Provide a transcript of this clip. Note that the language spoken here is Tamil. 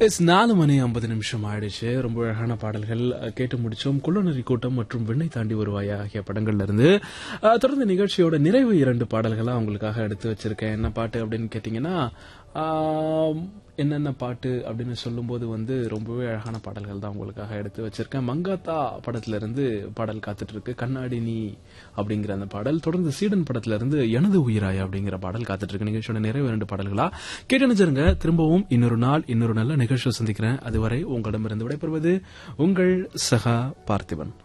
எஸ் நாலு மணி ஐம்பது நிமிஷம் ஆயிடுச்சு ரொம்ப அழகான பாடல்கள் அஹ், கேட்டு முடிச்சோம் குள்ளநரி கூட்டம் மற்றும் விண்ணை தாண்டி வருவாயா ஆகிய படங்கள்ல இருந்து அஹ், தொடர்ந்து நிகழ்ச்சியோட நிறைவு இரண்டு பாடல்களா உங்களுக்காக எடுத்து வச்சிருக்கேன் என்ன பாட்டு அப்படின்னு கேட்டீங்கன்னா ஆம், என்னென்ன பாட்டு அப்படின்னு சொல்லும்போது வந்து ரொம்பவே அழகான பாடல்கள் தான் உங்களுக்காக எடுத்து வச்சிருக்கேன் மங்காத்தா படத்துல இருந்து பாடல் காத்துட்டு இருக்கு கண்ணாடி நீ அப்படிங்கிற அந்த பாடல் தொடர்ந்து சீடன் படத்துல இருந்து எனது உயிராய் அப்படிங்கிற பாடல் காத்துட்டு இருக்கு நிகழ்ச்சியோட நிறைவு இரண்டு பாடல்களா கேட்டு நினைச்சிருங்க திரும்பவும் இன்னொரு நாள் இன்னொரு நல்ல நிகழ்ச்சியை சந்திக்கிறேன் அதுவரை உங்களிடமிருந்து விடைபெறுவது உங்கள் சகா பார்த்திபன்